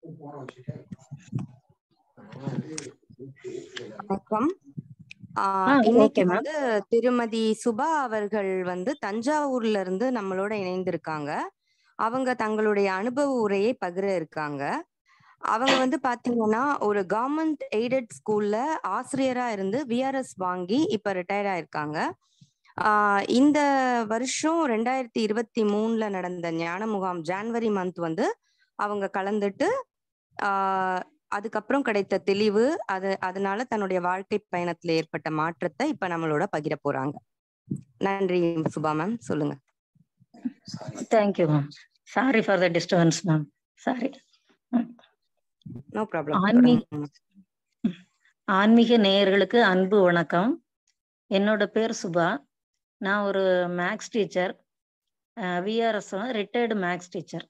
வணக்கம் ஆ, ஆஹ் இன்னைக்கு okay ma'am. வந்து திருமதி சுபா அவர்கள் வந்து தஞ்சாவூர்ல இருந்து நம்மளோட இணைந்திருக்காங்க அவங்க தங்களுடைய அனுபவ உரையை பகிர இருக்காங்க அவங்க வந்து பாத்தீங்கன்னா ஒரு கவர்மெண்ட் எய்டட் ஸ்கூல்ல ஆசிரியரா இருந்து விஆர்எஸ் வாங்கி இப்ப ரிட்டையர் ஆயிருக்காங்க ஆஹ் இந்த வருஷம் ரெண்டாயிரத்தி இருபத்தி மூணுல நடந்த ஞான முகாம் ஜான்வரி மந்த் வந்து அவங்க கலந்துட்டு ஆஹ் அதுக்கப்புறம் கிடைத்த தெளிவு அது அதனால தன்னுடைய வாழ்க்கை பயணத்துல ஏற்பட்ட மாற்றத்தை இப்ப நம்மளோட பகிர போறாங்க நன்றி சுபா மேம் சொல்லுங்க thank you ma'am sorry for the disturbance ma'am sorry no problem ஆன்மீக ஆன்மீக நேயர்களுக்கு அன்பு வணக்கம் என்னோட பேர் சுபா நான் ஒரு maths teacher VRS retired maths teacher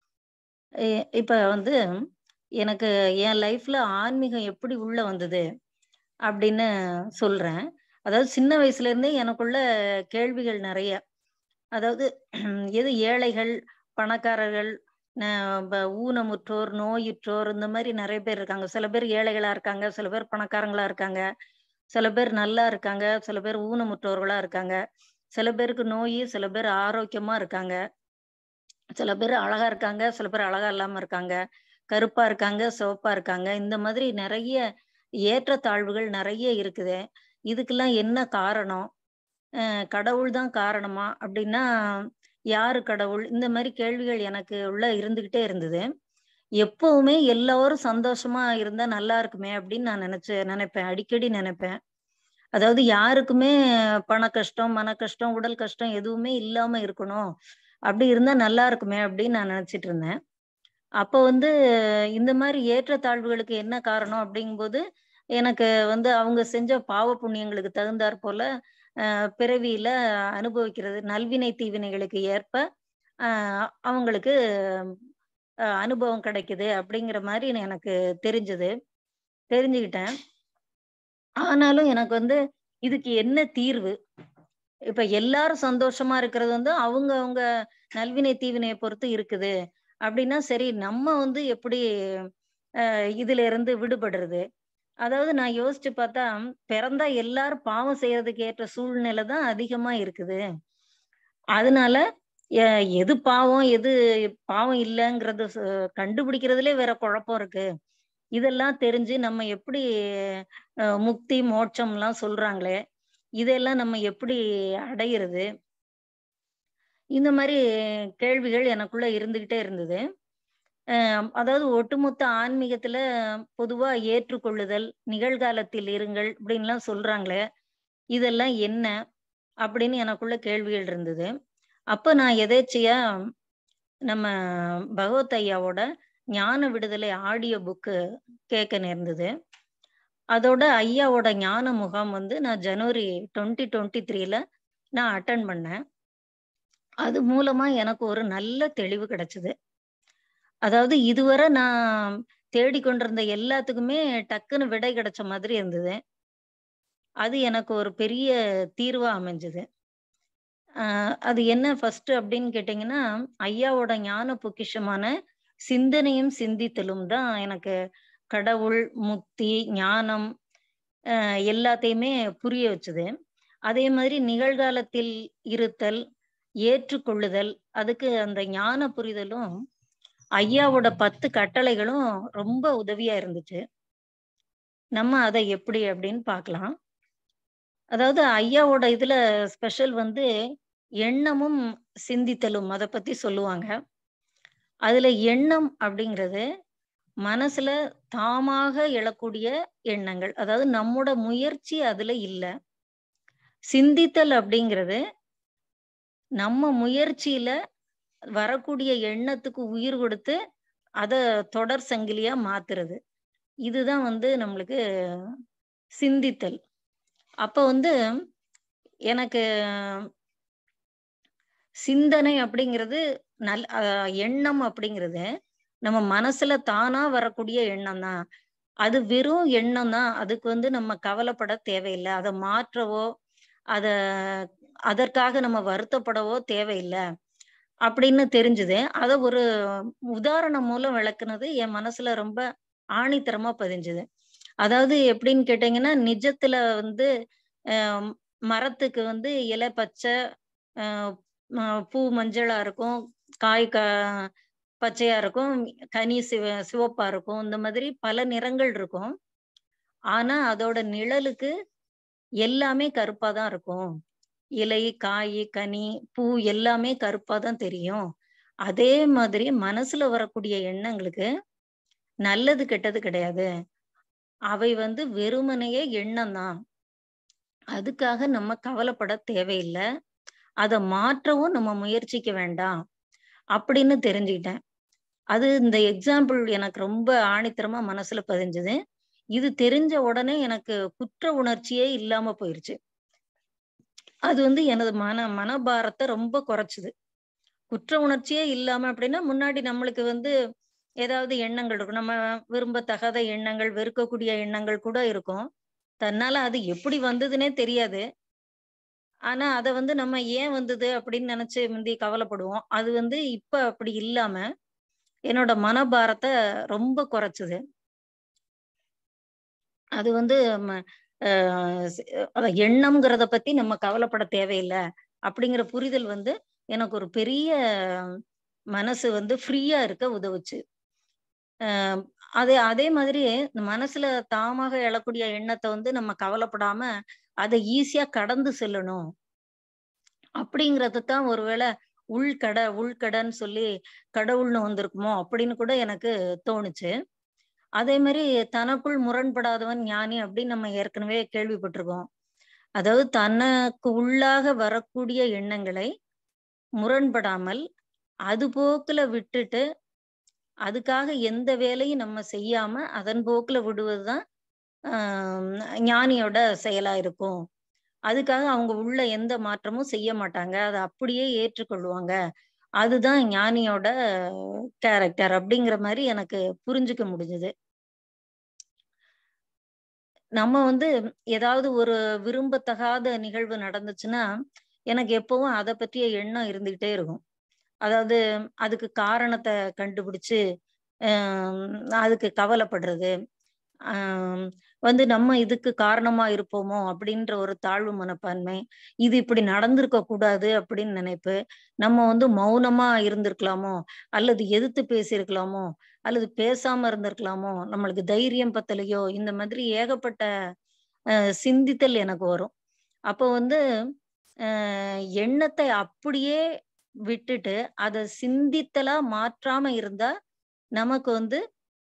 இப்போ வந்து எனக்கு என் லைஃப்ல ஆன்மீகம் எப்படி உள்ள வந்தது அப்படின்னு சொல்றேன் அதாவது சின்ன வயசுல இருந்தே எனக்குள்ள கேள்விகள் நிறைய அதாவது எது ஏழைகள் பணக்காரர்கள் ந- ப- ஊனமுற்றோர் நோயுற்றோர் இந்த மாதிரி நிறைய பேர் இருக்காங்க சில பேர் ஏழைகளா இருக்காங்க சில பேர் பணக்காரங்களா இருக்காங்க சில பேர் நல்லா இருக்காங்க சில பேர் ஊனமுற்றோர்களா இருக்காங்க சில பேருக்கு நோய் சில பேர் ஆரோக்கியமா இருக்காங்க சில பேர் அழகா இருக்காங்க சில பேர் அழகா இல்லாம இருக்காங்க கருப்பா இருக்காங்க சிவப்பா இருக்காங்க இந்த மாதிரி நிறைய ஏற்றத்தாழ்வுகள் நிறைய இருக்குது இதுக்கெல்லாம் என்ன காரணம் அஹ் கடவுள் தான் காரணமா அப்படின்னா யாரு கடவுள் இந்த மாதிரி கேள்விகள் எனக்கு உள்ள இருந்துகிட்டே இருந்தது எப்பவுமே எல்லாரும் சந்தோஷமா இருந்தா நல்லா இருக்குமே அப்படின்னு நான் நினைச்சு நினைப்பேன் அடிக்கடி நினைப்பேன் அதாவது யாருக்குமே பண கஷ்டம் மன கஷ்டம் உடல் கஷ்டம் எதுவுமே இல்லாம இருக்கணும் அப்படி இருந்தா நல்லா இருக்குமே அப்படின்னு நான் நினைச்சிட்டு இருந்தேன் அப்போ வந்து இந்த மாதிரி ஏற்றத்தாழ்வுகளுக்கு என்ன காரணம் அப்படிங்கும்போது எனக்கு வந்து அவங்க செஞ்ச பாவ புண்ணியங்களுக்கு தகுந்தாற் போல அஹ் பிறவியில அனுபவிக்கிறது நல்வினை தீவினைகளுக்கு ஏற்ப அஹ் அவங்களுக்கு அஹ் அனுபவம் கிடைக்குது அப்படிங்கிற மாதிரி எனக்கு தெரிஞ்சது தெரிஞ்சுக்கிட்டேன் ஆனாலும் எனக்கு வந்து இதுக்கு என்ன தீர்வு இப்ப எல்லாரும் சந்தோஷமா இருக்கிறது வந்து அவங்க அவங்க நல்வினை தீவினையை பொறுத்து இருக்குது அப்படின்னா சரி நம்ம வந்து எப்படி அஹ் இதுல இருந்து விடுபடுறது அதாவது நான் யோசிச்சு பார்த்தா பிறந்தா எல்லாரும் பாவம் செய்யறதுக்கு ஏற்ற சூழ்நிலை தான் அதிகமா இருக்குது அதனால எ- எது பாவம் எது பாவம் இல்லைங்கிறது ச- கண்டுபிடிக்கிறதுலே வேற குழப்பம் இருக்கு இதெல்லாம் தெரிஞ்சு நம்ம எப்படி அஹ், முக்தி மோட்சம்லாம் சொல்றாங்களே இதெல்லாம் நம்ம எப்படி அடையிறது இந்த மாதிரி கேள்விகள் எனக்குள்ள இருந்துகிட்டே இருந்தது அஹ் அதாவது ஒட்டுமொத்த ஆன்மீகத்துல பொதுவா ஏற்றுக்கொள்ளுதல் நிகழ்காலத்தில் இருங்கள் அப்படின்லாம் சொல்றாங்களே இதெல்லாம் என்ன அப்படின்னு எனக்குள்ள கேள்விகள் இருந்தது அப்ப நான் எதேச்சியா நம்ம பகவத் ஐயாவோட ஞான விடுதலை ஆடியோ புக்கு கேட்க நேர்ந்தது அதோட ஐயாவோட ஞான முகாம் வந்து நான் ஜனவரி டுவெண்ட்டி டுவெண்ட்டி த்ரீல நான் அட்டன் பண்ணேன் அது மூலமா எனக்கு ஒரு நல்ல தெளிவு கிடைச்சது அதாவது இதுவரை நான் தேடிக்கொண்டிருந்த எல்லாத்துக்குமே டக்குன்னு விடை கிடைச்ச மாதிரி இருந்தது அது எனக்கு ஒரு பெரிய தீர்வா அமைஞ்சது ஆஹ் அது என்ன ஃபர்ஸ்ட் அப்படின்னு கேட்டிங்கன்னா ஐயாவோட ஞான பொக்கிஷமான சிந்தனையும் சிந்தித்தலும் தான் எனக்கு கடவுள் முக்தி ஞானம் ஆஹ் எல்லாத்தையுமே புரிய வச்சது அதே மாதிரி நிகழ்காலத்தில் இருத்தல் ஏற்றுக்கொள்ளுதல் அதுக்கு அந்த ஞான புரிதலும் ஐயாவோட பத்து கட்டளைகளும் ரொம்ப உதவியா இருந்துச்சு நம்ம அதை எப்படி அப்படின்னு பார்க்கலாம் அதாவது ஐயாவோட இதுல ஸ்பெஷல் வந்து எண்ணமும் சிந்தித்தலும் அதை பத்தி சொல்லுவாங்க அதுல எண்ணம் அப்படிங்கிறது மனசுல தாமாக எழக்கூடிய எண்ணங்கள் அதாவது நம்மோட முயற்சி அதுல இல்ல சிந்தித்தல் அப்படிங்கிறது நம்ம முயற்சியில வரக்கூடிய எண்ணத்துக்கு உயிர் கொடுத்து அதை தொடர் சங்கிலியா மாத்துறது இதுதான் வந்து நம்மளுக்கு சிந்தித்தல் அப்ப வந்து எனக்கு சிந்தனை அப்படிங்கிறது நல் அஹ் எண்ணம் அப்படிங்கிறது நம்ம மனசுல தானா வரக்கூடிய எண்ணம் தான் அது வெறும் எண்ணம் தான் அதுக்கு வந்து நம்ம கவலைப்பட தேவையில்லை அதை மாற்றவோ அத அதற்காக நம்ம வருத்தப்படவோ தேவையில்லை அப்படின்னு தெரிஞ்சுது அத ஒரு உதாரணம் மூலம் விளக்குனது என் மனசுல ரொம்ப ஆணித்தரமா பதிஞ்சுது அதாவது எப்படின்னு கேட்டீங்கன்னா நிஜத்துல வந்து அஹ் மரத்துக்கு வந்து இலை பச்சை அஹ் ம- பூ மஞ்சளா இருக்கும் காய் க பச்சையா இருக்கும் கனி சிவ சிவப்பா இருக்கும் இந்த மாதிரி பல நிறங்கள் இருக்கும் ஆனா அதோட நிழலுக்கு எல்லாமே கருப்பா தான் இருக்கும் இலை காய் கனி பூ எல்லாமே கருப்பா தான் தெரியும் அதே மாதிரி மனசுல வரக்கூடிய எண்ணங்களுக்கு நல்லது கெட்டது கிடையாது அவை வந்து வெறுமனையே எண்ணம் தான் அதுக்காக நம்ம கவலைப்பட தேவையில்லை அதை மாற்றவும் நம்ம முயற்சிக்க வேண்டாம் அப்படின்னு தெரிஞ்சுக்கிட்டேன் அது இந்த எக்ஸாம்பிள் எனக்கு ரொம்ப ஆணித்தரமா மனசுல பதிஞ்சுது இது தெரிஞ்ச உடனே எனக்கு குற்ற உணர்ச்சியே இல்லாம போயிருச்சு அது வந்து எனது மன மனபாரத்தை ரொம்ப குறைச்சுது குற்ற உணர்ச்சியே இல்லாம அப்படின்னா முன்னாடி நம்மளுக்கு வந்து ஏதாவது எண்ணங்கள் இருக்கும் நம்ம விரும்பத்தகாத எண்ணங்கள் வெறுக்கக்கூடிய எண்ணங்கள் கூட இருக்கும் தன்னால அது எப்படி வந்ததுன்னே தெரியாது ஆனா அத வந்து நம்ம ஏன் வந்தது அப்படின்னு நினைச்சு முந்தி கவலைப்படுவோம் அது வந்து இப்ப அப்படி இல்லாம என்னோட மனபாரத்தை ரொம்ப குறைச்சுது அது வந்து ம- ஆஹ் சி- அத எண்ணம்ங்கிறத பத்தி நம்ம கவலைப்பட தேவையில்லை அப்படிங்கிற புரிதல் வந்து எனக்கு ஒரு பெரிய மனசு வந்து ஃப்ரீயா இருக்க உதவுச்சு ஆஹ் அதே அதே மாதிரி இந்த மனசுல தாமாக எழக்கூடிய எண்ணத்தை வந்து நம்ம கவலைப்படாம அதை ஈஸியா கடந்து செல்லணும் அப்படிங்கறது தான் ஒருவேளை உள்கடை உள்கடைன்னு சொல்லி கடவுள்னு வந்திருக்குமோ அப்படின்னு கூட எனக்கு தோணுச்சு அதே மாதிரி தனக்குள் முரண்படாதவன் ஞானி அப்படின்னு நம்ம ஏற்கனவே கேள்விப்பட்டிருக்கோம் அதாவது தனக்கு உள்ளாக வரக்கூடிய எண்ணங்களை முரண்படாமல் அது போக்குல விட்டுட்டு அதுக்காக எந்த வேலையும் நம்ம செய்யாம அதன் போக்குல விடுவதுதான் ஆஹ் ஞானியோட செயலா இருக்கும் அதுக்காக அவங்க உள்ள எந்த மாற்றமும் செய்ய மாட்டாங்க அதை அப்படியே ஏற்றுக்கொள்வாங்க அதுதான் ஞானியோட கேரக்டர் அப்படிங்கிற மாதிரி எனக்கு புரிஞ்சுக்க முடிஞ்சது நம்ம வந்து ஏதாவது ஒரு விரும்பத்தகாத நிகழ்வு நடந்துச்சுன்னா எனக்கு எப்பவும் அதை பற்றிய எண்ணம் இருந்துகிட்டே இருக்கும் அதாவது அதுக்கு காரணத்தை கண்டுபிடிச்சு ஆஹ் அதுக்கு கவலைப்படுறது ஆஹ் வந்து நம்ம இதுக்கு காரணமா இருப்போமோ அப்படின்ற ஒரு தாழ்வு மனப்பான்மை இது இப்படி நடந்திருக்க கூடாது அப்படின்னு நினைப்பு நம்ம வந்து மௌனமா இருந்திருக்கலாமோ அல்லது எதிர்த்து பேசியிருக்கலாமோ அல்லது பேசாம இருந்திருக்கலாமோ நம்மளுக்கு தைரியம் பத்தலையோ இந்த மாதிரி ஏகப்பட்ட ஆஹ் சிந்தித்தல் எனக்கு வரும் அப்போ வந்து ஆஹ் எண்ணத்தை அப்படியே விட்டுட்டு அதை சிந்தித்தலா மாற்றாம இருந்தா நமக்கு வந்து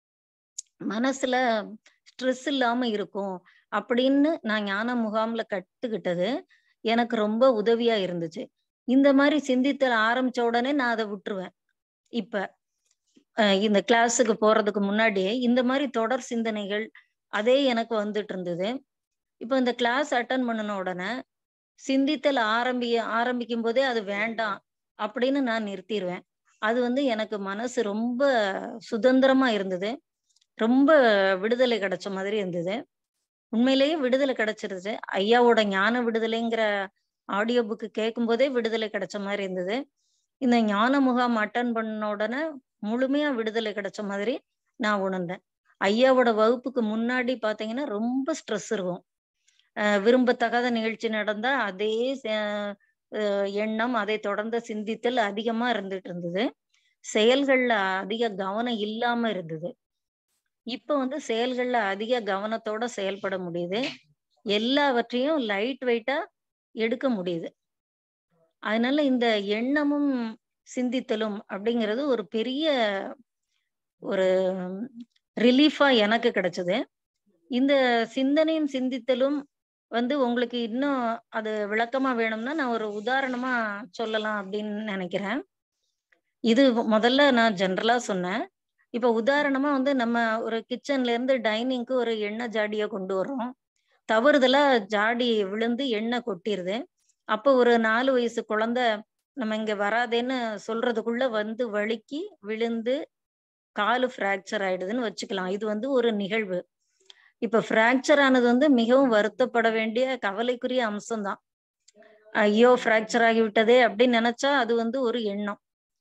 மனசுல ஸ்ட்ரெஸ் இல்லாம இருக்கும் அப்படின்னு நான் ஞான முகாம்ல கத்துக்கிட்டது எனக்கு ரொம்ப உதவியா இருந்துச்சு இந்த மாதிரி சிந்தித்தல் ஆரம்பிச்ச உடனே நான் அதை விட்டுருவேன் இப்ப அஹ் இந்த கிளாஸுக்கு போறதுக்கு முன்னாடியே இந்த மாதிரி தொடர் சிந்தனைகள் அதே எனக்கு வந்துட்டு இருந்தது இப்போ இந்த கிளாஸ் அட்டன் பண்ணின உடனே சிந்தித்தல் ஆரம்பி ஆரம்பிக்கும் போதே அது வேண்டாம் அப்படின்னு நான் நிறுத்திடுவேன் அது வந்து எனக்கு மனசு ரொம்ப சுதந்திரமா இருந்தது ரொம்ப விடுதலை கிடைச்ச மாதிரி இருந்தது உண்மையிலேயே விடுதலை கிடைச்சிருச்சு ஐயாவோட ஞான விடுதலைங்கிற ஆடியோ புக்கு கேட்கும் போதே விடுதலை கிடைச்ச மாதிரி இருந்தது இந்த ஞான முகாம் அட்டன் பண்ண உடனே முழுமையா விடுதலை கிடைச்ச மாதிரி நான் உணர்ந்தேன் ஐயாவோட வகுப்புக்கு முன்னாடி பாத்தீங்கன்னா ரொம்ப ஸ்ட்ரெஸ் இருக்கும் அஹ் விரும்பத்தகாத நிகழ்ச்சி நடந்தா அதே ச- அஹ் எண்ணம் அதை தொடர்ந்த சிந்தித்தல் அதிகமா இருந்துட்டு இருந்தது செயல்கள்ல அதிக கவனம் இல்லாம இருந்தது இப்ப வந்து செயல்கள்ல அதிக கவனத்தோட செயல்பட முடியுது எல்லாவற்றையும் லைட் வெயிட்டா எடுக்க முடியுது அதனால இந்த எண்ணமும் சிந்தித்தலும் அப்படிங்கிறது ஒரு பெரிய ஒரு ரிலீஃபா எனக்கு கிடைச்சது இந்த சிந்தனையும் சிந்தித்தலும் வந்து உங்களுக்கு இன்னும் அது விளக்கமா வேணும்னா நான் ஒரு உதாரணமா சொல்லலாம் அப்படின்னு நினைக்கிறேன் இது முதல்ல நான் ஜென்ரலா சொன்னேன் இப்ப உதாரணமா வந்து நம்ம ஒரு கிச்சன்ல இருந்து டைனிங்க்கு ஒரு எண்ணெய் ஜாடியை கொண்டு வர்றோம் தவறுதலா ஜாடி விழுந்து எண்ணெய் கொட்டிருது அப்போ ஒரு நாலு வயசு குழந்தை நம்ம இங்க வராதேன்னு சொல்றதுக்குள்ள வந்து வழுக்கி விழுந்து காலு ஃப்ராக்சர் ஆயிடுதுன்னு வச்சுக்கலாம் இது வந்து ஒரு நிகழ்வு இப்ப ஃப்ராக்சர் ஆனது வந்து மிகவும் வருத்தப்பட வேண்டிய கவலைக்குரிய அம்சம்தான் ஐயோ ஃப்ராக்சர் ஆகி விட்டதே அப்படின்னு நினைச்சா அது வந்து ஒரு எண்ணம்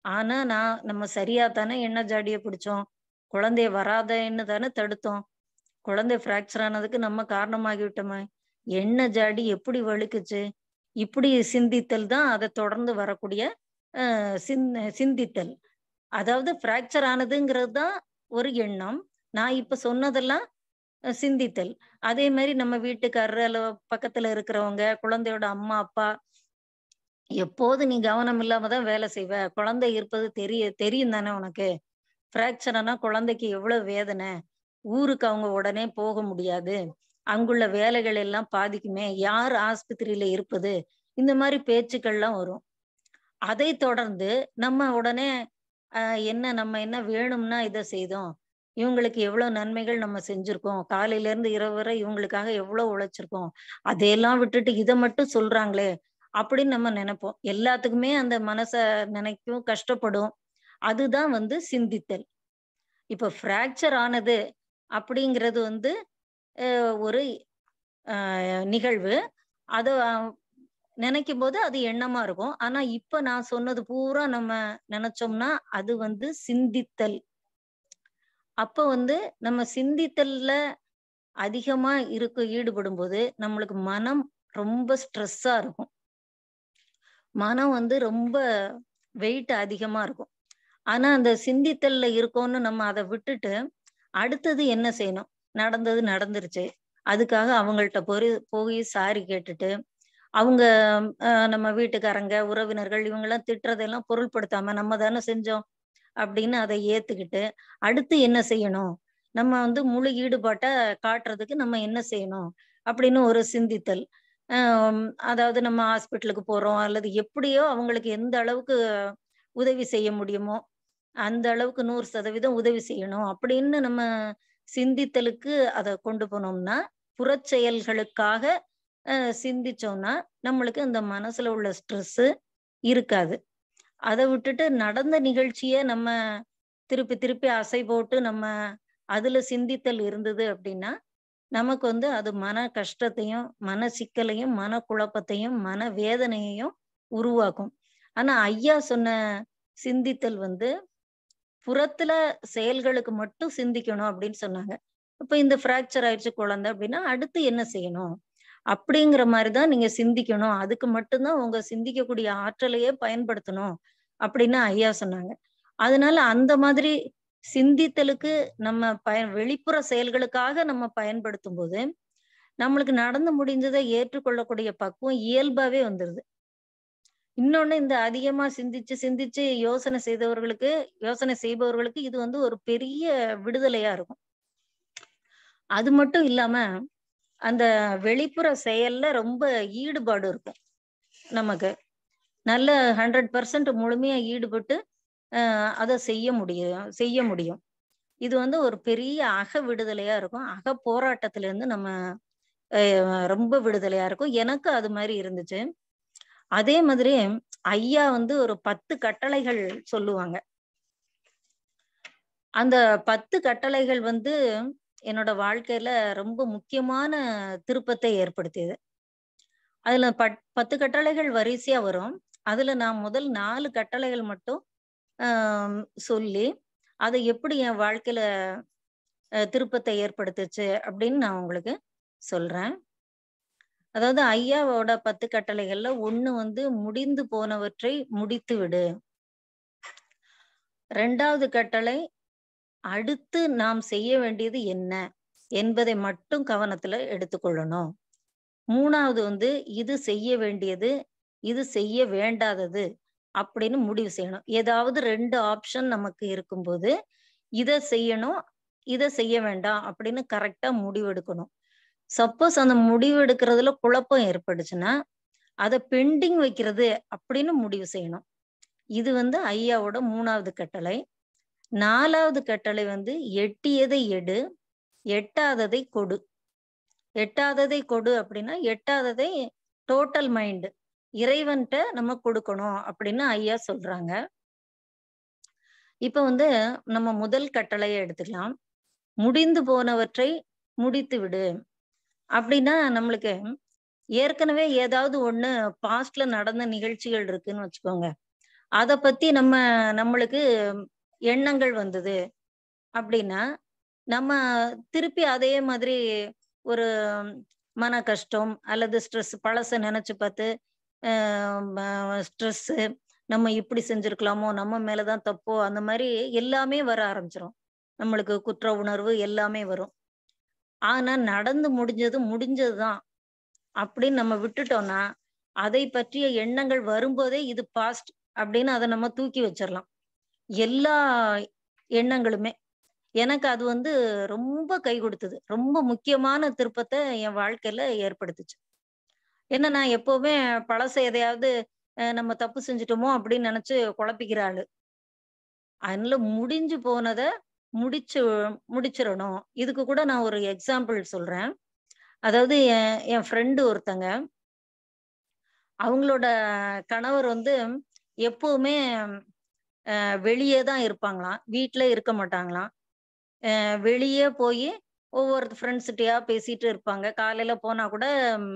ஆனா நான் நம்ம சரியா தானே எண்ணெய் ஜாடியை பிடிச்சோம் குழந்தைய வராதேன்னு தானே தடுத்தோம் குழந்தை ஃப்ராக்சர் ஆனதுக்கு நம்ம காரணமாகி விட்டோமே எண்ணெய் ஜாடி எப்படி வழுக்குச்சு இப்படி சிந்தித்தல் தான் அதை தொடர்ந்து வரக்கூடிய அஹ், சிந்- சிந்தித்தல் அதாவது ஃப்ராக்சர் ஆனதுங்கிறது தான் ஒரு எண்ணம் நான் இப்ப சொன்னதெல்லாம் அஹ், சிந்தித்தல் அதே மாதிரி நம்ம வீட்டுக்காரர் அல்ல பக்கத்துல இருக்கிறவங்க குழந்தையோட அம்மா அப்பா எப்போது நீ கவனம் இல்லாம தான் வேலை செய்வ குழந்தை இருப்பது தெரிய தெரியும் தானே உனக்கு ஃப்ராக்சர் ஆனா குழந்தைக்கு எவ்வளவு வேதனை ஊருக்கு அவங்க உடனே போக முடியாது அங்குள்ள வேலைகள் எல்லாம் பாதிக்குமே யார் ஆஸ்பத்திரியில இருப்பது இந்த மாதிரி பேச்சுக்கள்லாம் வரும் அதை தொடர்ந்து நம்ம உடனே ஆஹ் என்ன நம்ம என்ன வேணும்னா இதை செய்தோம் இவங்களுக்கு எவ்வளவு நன்மைகள் நம்ம செஞ்சிருக்கோம் காலையில இருந்து இரவு வரை இவங்களுக்காக எவ்வளவு உழைச்சிருக்கோம் அதையெல்லாம் விட்டுட்டு இதை மட்டும் சொல்றாங்களே அப்படின்னு நம்ம நினைப்போம் எல்லாத்துக்குமே அந்த மனச நினைக்கும் கஷ்டப்படும் அதுதான் வந்து சிந்தித்தல் இப்ப ஃப்ராக்சர் ஆனது அப்படிங்கிறது வந்து அஹ், ஒரு அஹ், நிகழ்வு அதை நினைக்கும் போது அது எண்ணமா இருக்கும் ஆனா இப்ப நான் சொன்னது பூரா நம்ம நினைச்சோம்னா அது வந்து சிந்தித்தல் அப்ப வந்து நம்ம சிந்தித்தல்ல அதிகமா இருக்க ஈடுபடும் போது நம்மளுக்கு மனம் ரொம்ப ஸ்ட்ரெஸ்ஸா இருக்கும் மனம் வந்து ரொம்ப வெயிட் அதிகமா இருக்கும் ஆனா அந்த சிந்தித்தல்ல இருக்கோம்னு நம்ம அதை விட்டுட்டு அடுத்தது என்ன செய்யணும் நடந்தது நடந்துருச்சு அதுக்காக அவங்கள்ட்ட போய் போய் சாரி கேட்டுட்டு அவங்க அஹ், நம்ம வீட்டுக்காரங்க உறவினர்கள் இவங்கெல்லாம் திட்டுறதெல்லாம் பொருள்படுத்தாம நம்ம தானே செஞ்சோம் அப்படின்னு அதை ஏத்துக்கிட்டு அடுத்து என்ன செய்யணும் நம்ம வந்து முழு ஈடுபாட்டை காட்டுறதுக்கு நம்ம என்ன செய்யணும் அப்படின்னு ஒரு சிந்தித்தல் ஆம், அதாவது நம்ம ஹாஸ்பிட்டலுக்கு போறோம் அல்லது எப்படியோ அவங்களுக்கு எந்த அளவுக்கு உதவி செய்ய முடியுமோ அந்த அளவுக்கு நூறு சதவீதம் உதவி செய்யணும் அப்படின்னு நம்ம சிந்தித்தலுக்கு அதை கொண்டு போனோம்னா புறச்செயல்களுக்காக அஹ், சிந்திச்சோம்னா நம்மளுக்கு அந்த மனசுல உள்ள ஸ்ட்ரெஸ் இருக்காது அதை விட்டுட்டு நடந்த நிகழ்ச்சிய நம்ம திருப்பி திருப்பி அசை போட்டு நம்ம அதுல சிந்தித்தல் இருந்தது அப்படின்னா நமக்கு வந்து அது மன கஷ்டத்தையும் மன சிக்கலையும் மன குழப்பத்தையும் மன வேதனையையும் உருவாக்கும் ஆனா ஐயா சொன்ன சிந்தித்தல் வந்து புறத்துல செயல்களுக்கு மட்டும் சிந்திக்கணும் அப்படின்னு சொன்னாங்க இப்ப இந்த ஃப்ராக்சர் ஆயிடுச்சு குழந்தை அப்படின்னா அடுத்து என்ன செய்யணும் அப்படிங்கிற மாதிரிதான் நீங்க சிந்திக்கணும் அதுக்கு மட்டும்தான் உங்க சிந்திக்கக்கூடிய ஆற்றலையே பயன்படுத்தணும் அப்படின்னு ஐயா சொன்னாங்க அதனால அந்த மாதிரி சிந்தித்தலுக்கு நம்ம பய வெளிப்புற செயல்களுக்காக நம்ம பயன்படுத்தும் போது நம்மளுக்கு நடந்து முடிஞ்சதை ஏற்றுக்கொள்ளக்கூடிய பக்குவம் இயல்பாவே வந்துருது இன்னொன்னு இந்த அதிகமா சிந்திச்சு சிந்திச்சு யோசனை செய்தவர்களுக்கு யோசனை செய்பவர்களுக்கு இது வந்து ஒரு பெரிய விடுதலையா இருக்கும் அது மட்டும் இல்லாம அந்த வெளிப்புற செயல்ல ரொம்ப ஈடுபாடு இருக்கும் நமக்கு நல்ல ஹண்ட்ரட் பர்சன்ட் முழுமையா ஈடுபட்டு அஹ் அதை செய்ய முடியும் செய்ய முடியும் இது வந்து ஒரு பெரிய அக விடுதலையா இருக்கும் அக போராட்டத்துல இருந்து நம்ம அஹ் ரொம்ப விடுதலையா இருக்கும் எனக்கு அது மாதிரி இருந்துச்சு அதே மாதிரி ஐயா வந்து ஒரு பத்து கட்டளைகள் சொல்லுவாங்க அந்த பத்து கட்டளைகள் வந்து என்னோட வாழ்க்கையில ரொம்ப முக்கியமான திருப்பத்தை ஏற்படுத்தியது அதுல பட் பத்து கட்டளைகள் வரிசையா வரும் அதுல நான் முதல் நாலு கட்டளைகள் மட்டும் ஆஹ் சொல்லி அதை எப்படி என் வாழ்க்கையில அஹ், திருப்பத்தை ஏற்படுத்துச்சு அப்படின்னு நான் உங்களுக்கு சொல்றேன் அதாவது ஐயாவோட பத்து கட்டளைகள்ல ஒண்ணு வந்து முடிந்து போனவற்றை முடித்து விடு ரெண்டாவது கட்டளை அடுத்து நாம் செய்ய வேண்டியது என்ன என்பதை மட்டும் கவனத்துல எடுத்துக்கொள்ளணும் மூணாவது வந்து இது செய்ய வேண்டியது இது செய்ய வேண்டாதது அப்படின்னு முடிவு செய்யணும் ஏதாவது ரெண்டு ஆப்ஷன் நமக்கு இருக்கும்போது இதை செய்யணும் இதை செய்ய வேண்டாம் அப்படின்னு கரெக்டா முடிவெடுக்கணும் சப்போஸ் அந்த முடிவு எடுக்கிறதுல குழப்பம் ஏற்பட்டுச்சுன்னா அதை பெண்டிங் வைக்கிறது அப்படின்னு முடிவு செய்யணும் இது வந்து ஐயாவோட மூணாவது கட்டளை நாலாவது கட்டளை வந்து எட்டியதை எடு எட்டாததை கொடு எட்டாததை கொடு அப்படின்னா எட்டாததை டோட்டல் மைண்ட் இறைவன்கிட்ட நம்ம கொடுக்கணும் அப்படின்னு ஐயா சொல்றாங்க இப்ப வந்து நம்ம முதல் கட்டளையை எடுத்துக்கலாம் முடிந்து போனவற்றை முடித்து விடு அப்படின்னா நம்மளுக்கு ஏற்கனவே ஏதாவது ஒண்ணு பாஸ்ட்ல நடந்த நிகழ்ச்சிகள் இருக்குன்னு வச்சுக்கோங்க அதை பத்தி நம்ம நம்மளுக்கு எண்ணங்கள் வந்தது அப்படின்னா நம்ம திருப்பி அதே மாதிரி ஒரு மன கஷ்டம் அல்லது ஸ்ட்ரெஸ் பழச நினைச்சு பார்த்து ஸ்ட்ரெஸ் நம்ம இப்படி செஞ்சிருக்கலாமோ நம்ம மேலதான் தப்போ அந்த மாதிரி எல்லாமே வர ஆரம்பிச்சிரும் நம்மளுக்கு குற்ற உணர்வு எல்லாமே வரும் ஆனா நடந்து முடிஞ்சது முடிஞ்சதுதான் அப்படின்னு நம்ம விட்டுட்டோம்னா அதை பற்றிய எண்ணங்கள் வரும்போதே இது பாஸ்ட் அப்படின்னு அதை நம்ம தூக்கி வச்சிடலாம் எல்லா எண்ணங்களுமே எனக்கு அது வந்து ரொம்ப கை கொடுத்தது ரொம்ப முக்கியமான திருப்பத்தை என் வாழ்க்கையில ஏற்படுத்துச்சு ஏன்னா நான் எப்பவுமே பழச எதையாவது நம்ம தப்பு செஞ்சுட்டோமோ அப்படின்னு நினைச்சு குழப்பிக்கிற ஆளு அதனால முடிஞ்சு போனத முடிச்சு முடிச்சிடணும் இதுக்கு கூட நான் ஒரு எக்ஸாம்பிள் சொல்றேன் அதாவது என் என் ஃப்ரெண்டு ஒருத்தங்க அவங்களோட கணவர் வந்து எப்பவுமே வெளியே தான் இருப்பாங்களாம் வீட்டுல இருக்க மாட்டாங்களாம் வெளியே போய் ஒவ்வொரு ஃப்ரெண்ட்ஸ்கிட்டயா பேசிட்டு இருப்பாங்க காலையில போனா கூட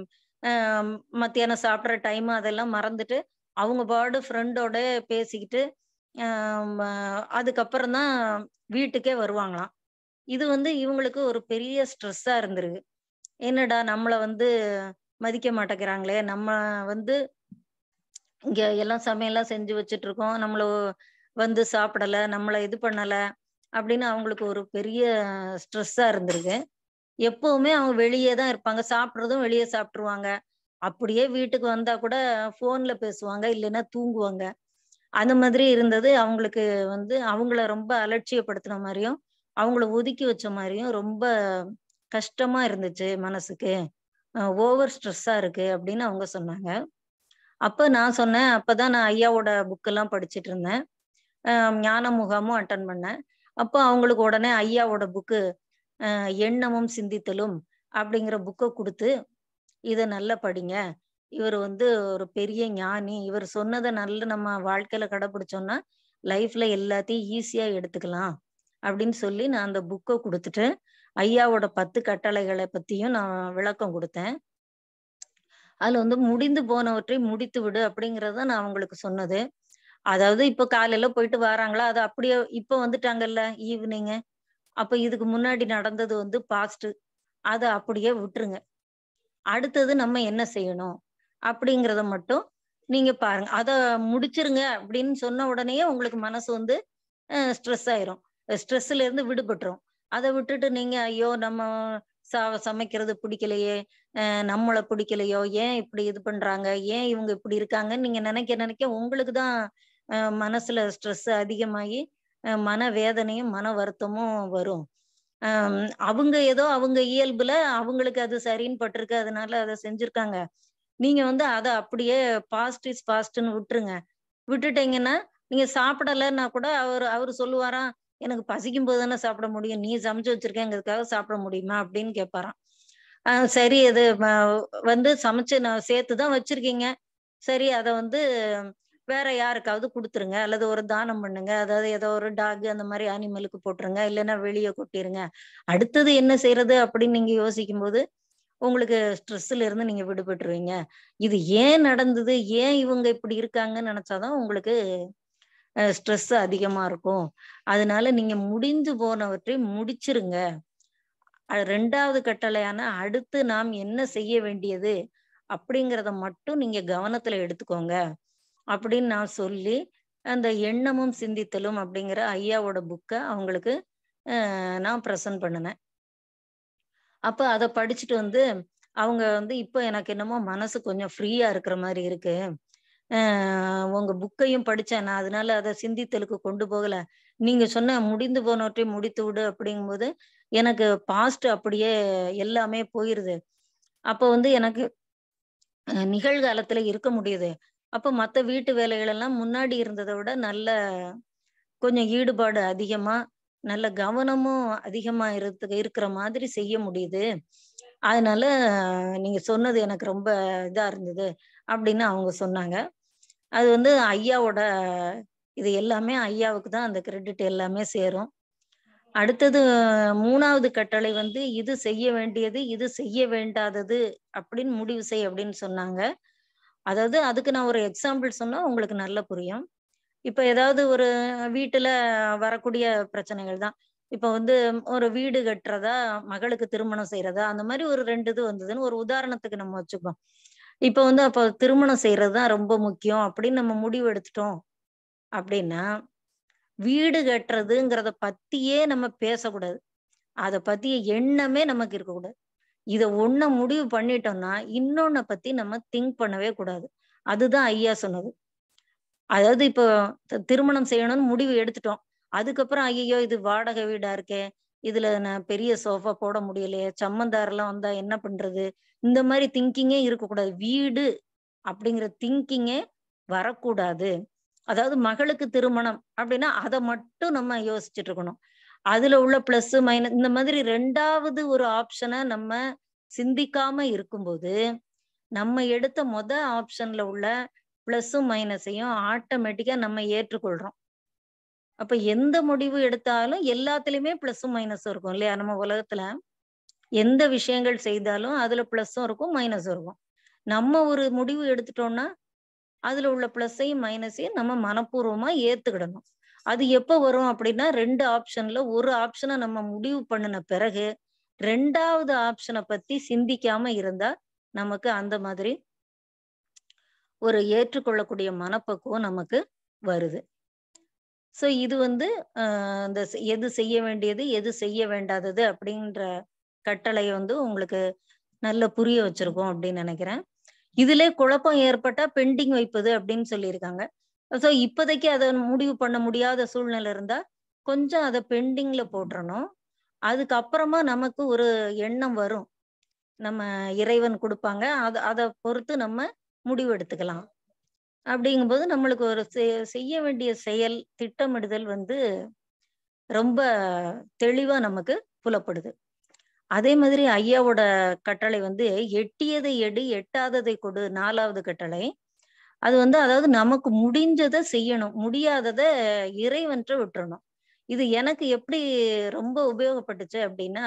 மத்தியானம் சாப்பிட்ற டைம் அதெல்லாம் மறந்துட்டு அவங்க பாடு ஃப்ரெண்டோட பேசிக்கிட்டு அதுக்கப்புறம் தான் வீட்டுக்கே வருவாங்களாம் இது வந்து இவங்களுக்கு ஒரு பெரிய ஸ்ட்ரெஸ்ஸா இருந்திருக்கு என்னடா நம்மளை வந்து மதிக்க மாட்டேங்கிறாங்களே நம்ம வந்து இங்க எல்லாம் சமையல்லாம் செஞ்சு வச்சுட்டு இருக்கோம் நம்மள வந்து சாப்பிடல நம்மளை இது பண்ணல அப்படின்னு அவங்களுக்கு ஒரு பெரிய ஸ்ட்ரெஸ்ஸா இருந்திருக்கு எப்பவுமே அவங்க வெளியே தான் இருப்பாங்க சாப்பிட்றதும் வெளியே சாப்பிட்டுருவாங்க அப்படியே வீட்டுக்கு வந்தா கூட போன்ல பேசுவாங்க இல்லைன்னா தூங்குவாங்க அந்த மாதிரி இருந்தது அவங்களுக்கு வந்து அவங்கள ரொம்ப அலட்சியப்படுத்தின மாதிரியும் அவங்கள ஒதுக்கி வச்ச மாதிரியும் ரொம்ப கஷ்டமா இருந்துச்சு மனசுக்கு ஓவர் ஸ்ட்ரெஸ்ஸா இருக்கு அப்படின்னு அவங்க சொன்னாங்க அப்ப நான் சொன்னேன் அப்பதான் நான் ஐயாவோட புக்கெல்லாம் படிச்சுட்டு இருந்தேன் ஞான முகாமும் அட்டன் பண்ணேன் அப்போ அவங்களுக்கு உடனே ஐயாவோட புக்கு எண்ணமும் சிந்தித்தலும் அப்படிங்கிற புக்கை கொடுத்து இதை நல்லா படிங்க இவர் வந்து ஒரு பெரிய ஞானி இவர் சொன்னதை நல்ல நம்ம வாழ்க்கையில கடைபிடிச்சோம்னா லைஃப்ல எல்லாத்தையும் ஈஸியா எடுத்துக்கலாம் அப்படின்னு சொல்லி நான் அந்த புக்கை கொடுத்துட்டு ஐயாவோட பத்து கட்டளைகளை பத்தியும் நான் விளக்கம் கொடுத்தேன் அதுல வந்து முடிந்து போனவற்றை முடித்து விடு அப்படிங்கறத நான் அவங்களுக்கு சொன்னது அதாவது இப்ப காலையில போயிட்டு வராங்களா அது அப்படியே இப்ப வந்துட்டாங்கல்ல ஈவினிங் அப்ப இதுக்கு முன்னாடி நடந்தது வந்து பாஸ்ட் அதை அப்படியே விட்டுருங்க அடுத்தது நம்ம என்ன செய்யணும் அப்படிங்கிறத மட்டும் நீங்க பாருங்க அத முடிச்சிருங்க அப்படின்னு சொன்ன உடனே உங்களுக்கு மனசு வந்து ஸ்ட்ரெஸ் ஆயிரும் ஸ்ட்ரெஸ்ல இருந்து விடுபட்டுரும் அதை விட்டுட்டு நீங்க ஐயோ நம்ம ச சமைக்கிறது பிடிக்கலையே நம்மளை பிடிக்கலையோ ஏன் இப்படி இது பண்றாங்க ஏன் இவங்க இப்படி இருக்காங்கன்னு நீங்க நினைக்க நினைக்க உங்களுக்கு தான் மனசுல ஸ்ட்ரெஸ் அதிகமாகி மன வேதனையும் மன வருத்தமும் வரும் அவங்க ஏதோ அவங்க இயல்புல அவங்களுக்கு அது சரின்னு பட்டிருக்கு அதனால அதை செஞ்சிருக்காங்க நீங்க வந்து அதை அப்படியே பாஸ்ட் இஸ் பாஸ்ட்னு விட்டுருங்க விட்டுட்டீங்கன்னா நீங்க சாப்பிடலைன்னா கூட அவர் அவர் சொல்லுவாராம் எனக்கு பசிக்கும் போது தானே சாப்பிட முடியும் நீ சமைச்சு வச்சிருக்கேங்கிறதுக்காக சாப்பிட முடியுமா அப்படின்னு கேட்பாராம் ஆஹ் சரி அது வந்து சமைச்சு நான் சேர்த்து தான் வச்சிருக்கீங்க சரி அதை வந்து வேற யாருக்காவது கொடுத்துருங்க அல்லது ஒரு தானம் பண்ணுங்க அதாவது ஏதோ ஒரு டாக் அந்த மாதிரி அனிமலுக்கு போட்டுருங்க இல்லைன்னா வெளியே கொட்டிருங்க அடுத்தது என்ன செய்யறது அப்படின்னு நீங்க யோசிக்கும் போது உங்களுக்கு ஸ்ட்ரெஸ்ல இருந்து நீங்க விடுபட்டுருவீங்க இது ஏன் நடந்தது ஏன் இவங்க இப்படி இருக்காங்கன்னு நினைச்சாதான் உங்களுக்கு ஸ்ட்ரெஸ் அதிகமா இருக்கும் அதனால நீங்க முடிந்து போனவற்றை முடிச்சிருங்க ரெண்டாவது கட்டளையான அடுத்து நாம் என்ன செய்ய வேண்டியது அப்படிங்கிறத மட்டும் நீங்க கவனத்துல எடுத்துக்கோங்க அப்படின்னு நான் சொல்லி அந்த எண்ணமும் சிந்தித்தலும் அப்படிங்கிற ஐயாவோட புக்கை அவங்களுக்கு நான் ப்ரெசன்ட் பண்ணினேன் அப்ப அதை படிச்சுட்டு வந்து அவங்க வந்து இப்போ எனக்கு என்னமோ மனசு கொஞ்சம் ஃப்ரீயா இருக்கிற மாதிரி இருக்கு உங்க புக்கையும் படிச்சேன் நான் அதனால அதை சிந்தித்தலுக்கு கொண்டு போகல நீங்க சொன்ன முடிந்து போனவற்றை முடித்து விடு அப்படிங்கும்போது எனக்கு பாஸ்ட் அப்படியே எல்லாமே போயிருது அப்போ வந்து எனக்கு நிகழ்காலத்துல இருக்க முடியுது அப்ப மத்த வீட்டு வேலைகள் எல்லாம் முன்னாடி இருந்ததை விட நல்ல கொஞ்சம் ஈடுபாடு அதிகமா நல்ல கவனமும் அதிகமா இருக்கு இருக்கிற மாதிரி செய்ய முடியுது அதனால நீங்க சொன்னது எனக்கு ரொம்ப இதா இருந்தது அப்படின்னு அவங்க சொன்னாங்க அது வந்து ஐயாவோட இது எல்லாமே ஐயாவுக்கு தான் அந்த கிரெடிட் எல்லாமே சேரும் அடுத்தது மூணாவது கட்டளை வந்து இது செய்ய வேண்டியது இது செய்ய வேண்டாதது அப்படின்னு முடிவு செய் அப்படின்னு சொன்னாங்க அதாவது அதுக்கு நான் ஒரு எக்ஸாம்பிள் சொன்னா உங்களுக்கு நல்லா புரியும் இப்ப ஏதாவது ஒரு வீட்டுல வரக்கூடிய பிரச்சனைகள் தான் இப்ப வந்து ஒரு வீடு கட்டுறதா மகளுக்கு திருமணம் செய்யறதா அந்த மாதிரி ஒரு ரெண்டு இது வந்ததுன்னு ஒரு உதாரணத்துக்கு நம்ம வச்சுப்போம் இப்ப வந்து அப்ப திருமணம் செய்யறதுதான் ரொம்ப முக்கியம் அப்படின்னு நம்ம முடிவு எடுத்துட்டோம் அப்படின்னா வீடு கட்டுறதுங்கிறத பத்தியே நம்ம பேசக்கூடாது அதை பத்திய எண்ணமே நமக்கு இருக்கக்கூடாது இத ஒண்ண முடிவு பண்ணிட்டோம்னா இன்னொன்ன பத்தி நம்ம திங்க் பண்ணவே கூடாது அதுதான் ஐயா சொன்னது அதாவது இப்போ தி- திருமணம் செய்யணும்னு முடிவு எடுத்துட்டோம் அதுக்கப்புறம் ஐயோ இது வாடகை வீடா இருக்கே இதுல நான் பெரிய சோஃபா போட முடியலையே சம்மந்தாரெல்லாம் வந்தா என்ன பண்றது இந்த மாதிரி திங்கிங்கே இருக்கக்கூடாது வீடு அப்படிங்கிற திங்கிங்கே வரக்கூடாது அதாவது மகளுக்கு திருமணம் அப்படின்னா அதை மட்டும் நம்ம யோசிச்சுட்டு இருக்கணும் அதுல உள்ள பிளஸ் மைனஸ் இந்த மாதிரி ரெண்டாவது ஒரு ஆப்ஷனை நம்ம சிந்திக்காம இருக்கும்போது நம்ம எடுத்த மொத ஆப்ஷன்ல உள்ள பிளஸும் மைனஸையும் ஆட்டோமேட்டிக்கா நம்ம ஏற்றுக்கொள்றோம் அப்ப எந்த முடிவு எடுத்தாலும் எல்லாத்துலயுமே பிளஸும் மைனஸும் இருக்கும் இல்லையா நம்ம உலகத்துல எந்த விஷயங்கள் செய்தாலும் அதுல பிளஸும் இருக்கும் மைனஸும் இருக்கும் நம்ம ஒரு முடிவு எடுத்துட்டோம்னா அதுல உள்ள பிளஸையும் மைனஸையும் நம்ம மனப்பூர்வமா ஏத்துக்கிடணும் அது எப்ப வரும் அப்படின்னா ரெண்டு ஆப்ஷன்ல ஒரு ஆப்ஷனை நம்ம முடிவு பண்ணின பிறகு ரெண்டாவது ஆப்ஷனை பத்தி சிந்திக்காம இருந்தா நமக்கு அந்த மாதிரி ஒரு ஏற்றுக்கொள்ளக்கூடிய மனப்பக்குவம் நமக்கு வருது சோ இது வந்து ஆஹ் இந்த செ- எது செய்ய வேண்டியது எது செய்ய வேண்டாதது அப்படின்ற கட்டளையை வந்து உங்களுக்கு நல்ல புரிய வச்சிருக்கோம் அப்படின்னு நினைக்கிறேன் இதுல குழப்பம் ஏற்பட்டா பெண்டிங் வைப்பது அப்படின்னு சொல்லியிருக்காங்க ஸோ இப்போதைக்கு அதை முடிவு பண்ண முடியாத சூழ்நிலை இருந்தா கொஞ்சம் அதை பெண்டிங்ல போட்டுறணும் அதுக்கப்புறமா நமக்கு ஒரு எண்ணம் வரும் நம்ம இறைவன் கொடுப்பாங்க அதை அதை பொறுத்து நம்ம முடிவு எடுத்துக்கலாம் அப்படிங்கும்போது நம்மளுக்கு ஒரு செ- செய்ய வேண்டிய செயல் திட்டமிடுதல் வந்து ரொம்ப தெளிவா நமக்கு புலப்படுது அதே மாதிரி ஐயாவோட கட்டளை வந்து எட்டியதை எடு எட்டாததை கொடு நாலாவது கட்டளை அது வந்து அதாவது நமக்கு முடிஞ்சதை செய்யணும் முடியாததை இறைவன்ட்ட விட்டுறணும் இது எனக்கு எப்படி ரொம்ப உபயோகப்பட்டுச்சு அப்படின்னா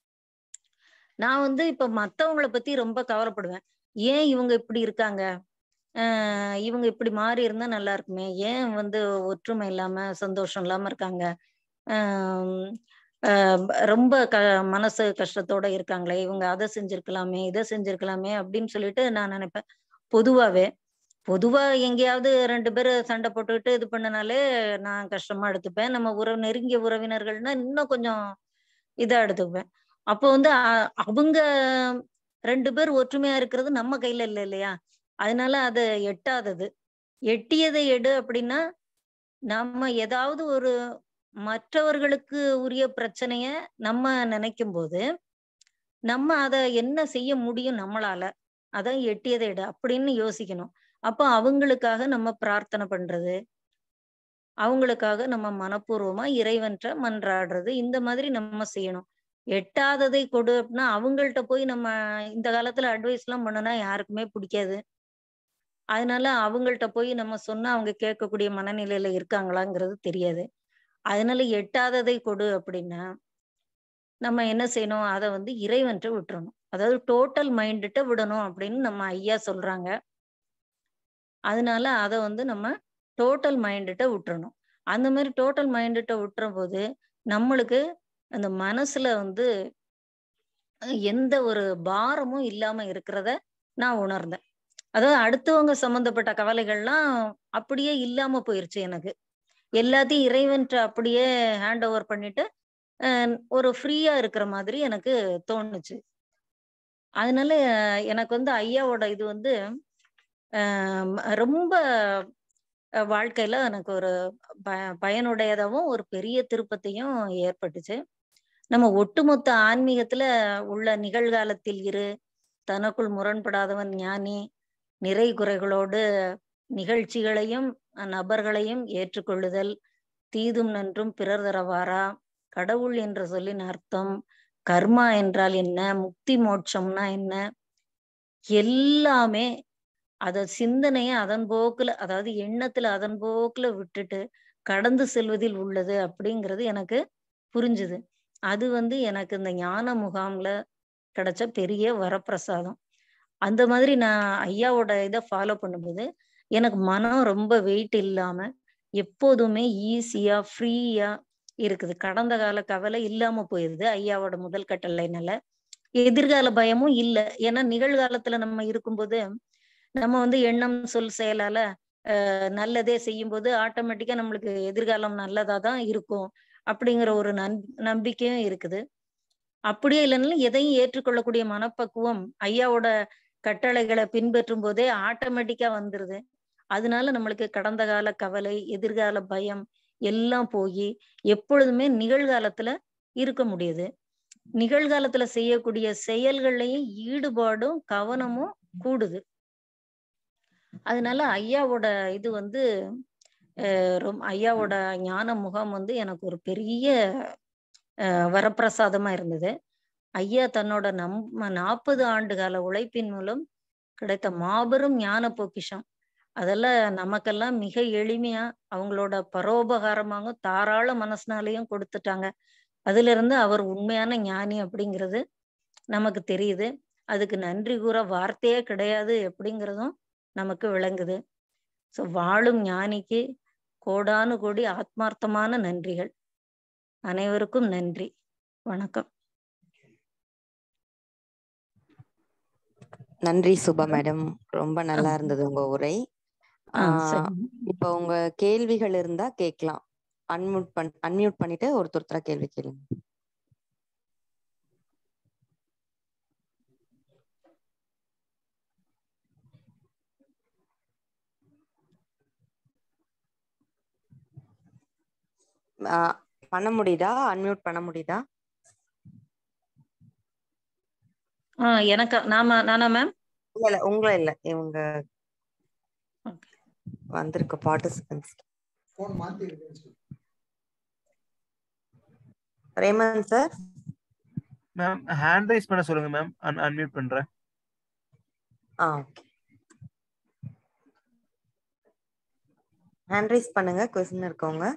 நான் வந்து இப்ப மத்தவங்கள பத்தி ரொம்ப கவலைப்படுவேன் ஏன் இவங்க இப்படி இருக்காங்க ஆஹ் இவங்க இப்படி மாறி இருந்தா நல்லா இருக்குமே ஏன் வந்து ஒற்றுமை இல்லாம சந்தோஷம் இல்லாம இருக்காங்க ஆஹ் ஆஹ் ரொம்ப க மனசு கஷ்டத்தோட இருக்காங்களே இவங்க அதை செஞ்சிருக்கலாமே இதை செஞ்சிருக்கலாமே அப்படின்னு சொல்லிட்டு நான் நினைப்பேன் பொதுவாவே பொதுவா எங்கேயாவது ரெண்டு பேரு சண்டை போட்டுக்கிட்டு இது பண்ணனாலே நான் கஷ்டமா எடுத்துப்பேன் நம்ம உறவு நெருங்கிய உறவினர்கள்னா இன்னும் கொஞ்சம் இதா எடுத்துக்குவேன் அப்போ வந்து அ- அவங்க ரெண்டு பேர் ஒற்றுமையா இருக்கிறது நம்ம கையில இல்லை இல்லையா அதனால அது எட்டாதது எட்டியதை எடு அப்படின்னா நம்ம ஏதாவது ஒரு மற்றவர்களுக்கு உரிய பிரச்சனைய நம்ம நினைக்கும் போது நம்ம அதை என்ன செய்ய முடியும் நம்மளால அதான் எட்டியதை எடு அப்படின்னு யோசிக்கணும் அப்போ அவங்களுக்காக நம்ம பிரார்த்தனை பண்றது அவங்களுக்காக நம்ம மனப்பூர்வமா இறைவன்ட்ட மன்றாடுறது இந்த மாதிரி நம்ம செய்யணும் எட்டாததை கொடு அப்படின்னா அவங்கள்ட்ட போய் நம்ம இந்த காலத்துல அட்வைஸ் எல்லாம் பண்ணனா யாருக்குமே பிடிக்காது அதனால அவங்கள்ட்ட போய் நம்ம சொன்னா அவங்க கேட்கக்கூடிய மனநிலையில இருக்காங்களாங்கிறது தெரியாது அதனால எட்டாததை கொடு அப்படின்னா நம்ம என்ன செய்யணும் அதை வந்து இறைவன்ட்ட விட்டுறணும் அதாவது டோட்டல் மைண்ட்கிட்ட விடணும் அப்படின்னு நம்ம ஐயா சொல்றாங்க அதனால அதை வந்து நம்ம டோட்டல் மைண்ட்கிட்ட விட்டுறணும் அந்த மாதிரி டோட்டல் மைண்ட்கிட்ட விட்டுற போது நம்மளுக்கு அந்த மனசுல வந்து அஹ், எந்த ஒரு பாரமும் இல்லாம இருக்கிறத நான் உணர்ந்தேன் அதாவது அடுத்தவங்க சம்பந்தப்பட்ட கவலைகள்லாம் அப்படியே இல்லாம போயிருச்சு எனக்கு எல்லாத்தையும் இறைவன்ட்ட அப்படியே ஹேண்ட் ஓவர் பண்ணிட்டு அஹ், ஒரு ஃப்ரீயா இருக்கிற மாதிரி எனக்கு தோணுச்சு அதனால அஹ், எனக்கு வந்து ஐயாவோட இது வந்து ஆஹ் ரொம்ப அஹ் வாழ்க்கையில எனக்கு ஒரு ப பயனுடையதாகவும் ஒரு பெரிய திருப்பத்தையும் ஏற்பட்டுச்சு நம்ம ஒட்டுமொத்த ஆன்மீகத்துல உள்ள நிகழ்காலத்தில் இரு தனக்குள் முரண்படாதவன் ஞானி நிறை குறைகளோடு நிகழ்ச்சிகளையும் அஹ் நபர்களையும் ஏற்றுக்கொள்ளுதல் தீதும் நன்றும் பிறர் தரவாரா கடவுள் என்ற சொல்லின் அர்த்தம் கர்மா என்றால் என்ன முக்தி மோட்சம்னா என்ன எல்லாமே அத சிந்தனைய அதன் போக்குல அதாவது எண்ணத்துல அதன் போக்குல விட்டுட்டு கடந்து செல்வதில் உள்ளது அப்படிங்கிறது எனக்கு புரிஞ்சுது அது வந்து எனக்கு இந்த ஞான முகாம்ல கிடைச்ச பெரிய வரப்பிரசாதம் அந்த மாதிரி நான் ஐயாவோட இதை ஃபாலோ பண்ணும்போது எனக்கு மனம் ரொம்ப வெயிட் இல்லாம எப்போதுமே ஈஸியா ஃப்ரீயா இருக்குது கடந்த கால கவலை இல்லாம போயிருது ஐயாவோட முதல் கட்டளைனால எதிர்கால பயமும் இல்லை ஏன்னா நிகழ்காலத்துல நம்ம இருக்கும்போது நம்ம வந்து எண்ணம் சொல் செயலால அஹ் நல்லதே செய்யும்போது ஆட்டோமேட்டிக்கா நம்மளுக்கு எதிர்காலம் நல்லதா தான் இருக்கும் அப்படிங்கிற ஒரு நன் நம்பிக்கையும் இருக்குது அப்படியே இல்லைனாலும் எதையும் ஏற்றுக்கொள்ளக்கூடிய மனப்பக்குவம் ஐயாவோட கட்டளைகளை பின்பற்றும் போதே ஆட்டோமேட்டிக்கா வந்துருது அதனால நம்மளுக்கு கடந்த கால கவலை எதிர்கால பயம் எல்லாம் போய் எப்பொழுதுமே நிகழ்காலத்துல இருக்க முடியுது நிகழ்காலத்துல செய்யக்கூடிய செயல்கள்லயும் ஈடுபாடும் கவனமும் கூடுது அதனால ஐயாவோட இது வந்து ரொம்ப ஐயாவோட ஞான முகாம் வந்து எனக்கு ஒரு பெரிய வரப்பிரசாதமா இருந்தது ஐயா தன்னோட நம் நாற்பது ஆண்டு கால உழைப்பின் மூலம் கிடைத்த மாபெரும் ஞான பொக்கிஷம் அதெல்லாம் நமக்கெல்லாம் மிக எளிமையா அவங்களோட பரோபகாரமாக தாராள மனசுனாலையும் கொடுத்துட்டாங்க அதுல இருந்து அவர் உண்மையான ஞானி அப்படிங்கிறது நமக்கு தெரியுது அதுக்கு நன்றி கூற வார்த்தையே கிடையாது அப்படிங்கிறதும் நமக்கு விளங்குது ஸோ வாழும் ஞானிக்கு கோடானு கோடி ஆத்மார்த்தமான நன்றிகள் அனைவருக்கும் நன்றி வணக்கம் நன்றி சுபா மேடம் ரொம்ப நல்லா இருந்தது உங்க உரை இப்போ உங்க கேள்விகள் இருந்தா கேட்கலாம் அன்மியூட் பண் அன்மியூட் பண்ணிட்டு ஒருத்தர் கேள்வி கேளுங்க பண்ண முடியுதா அன்மியூட் பண்ண முடியுதா ஆஹ் எனக்கு நாம நானா மேம் இல்ல இல்ல உங்களை இல்ல இவங்க வந்திருக்க participants Raman sir ma'am hand raise பண்ண சொல்லுங்க மேம் அன்மியூட் பண்றேன் ஆ ஓகே ஹேண்ட் ரைஸ் பண்ணுங்க கொஸ்டின் இருக்கவங்க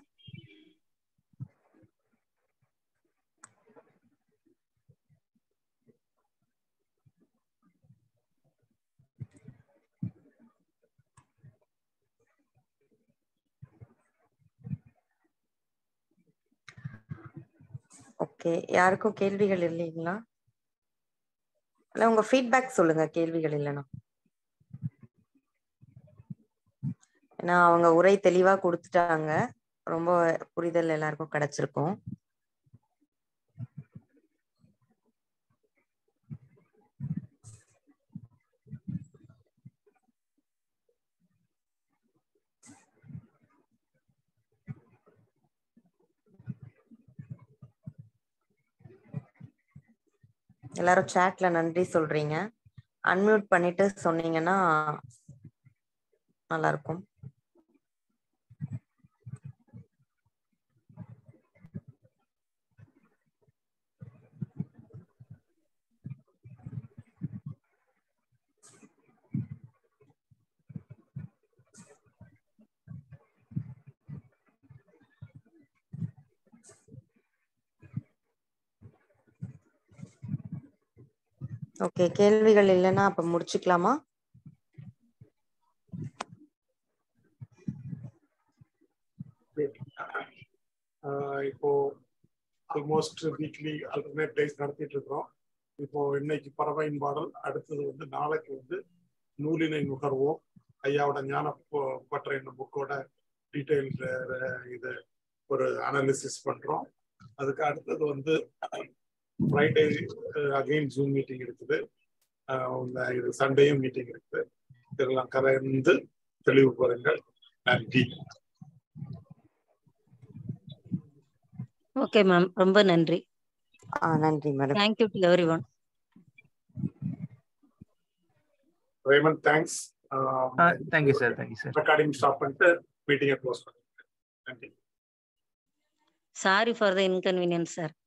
ஓகே யாருக்கும் கேள்விகள் இல்லைங்களா இல்ல உங்க ஃபீட்பேக் சொல்லுங்க கேள்விகள் இல்லைன்னா ஏன்னா அவங்க உரை தெளிவா கொடுத்துட்டாங்க ரொம்ப புரிதல் எல்லாருக்கும் கிடைச்சிருக்கும் எல்லாரும் சாட்ல நன்றி சொல்றீங்க அன்மியூட் பண்ணிட்டு சொன்னீங்கன்னா நல்லா இருக்கும் ஓகே கேள்விகள் இல்லைன்னா அப்ப முடிச்சுக்கலாமா இப்போ ஆல்மோஸ்ட் வீக்லி அல்டர்னேட் டேஸ் நடத்திட்டு இருக்கிறோம் இப்போ இன்னைக்கு பறவையின் பாடல் அடுத்தது வந்து நாளைக்கு வந்து நூலினை நுகர்வோம் ஐயாவோட ஞான பற்ற என்ன புக்கோட டீட்டெயில் இது ஒரு அனாலிசிஸ் பண்றோம் அதுக்கு அடுத்தது வந்து ஃப்ரைடே அகைன் ஜூம் மீட்டிங் இருக்குது இது சண்டேயும் மீட்டிங் இருக்குது இதெல்லாம் கலந்து தெளிவு பெறுங்கள் நன்றி ஓகே மேம் ரொம்ப நன்றி நன்றி madam thank you to everyone Raman thanks thank you sir thank you sir recording stop பண்ணிட்டு மீட்டிங்கை க்ளோஸ் பண்ணுங்க நன்றி sorry for the inconvenience sir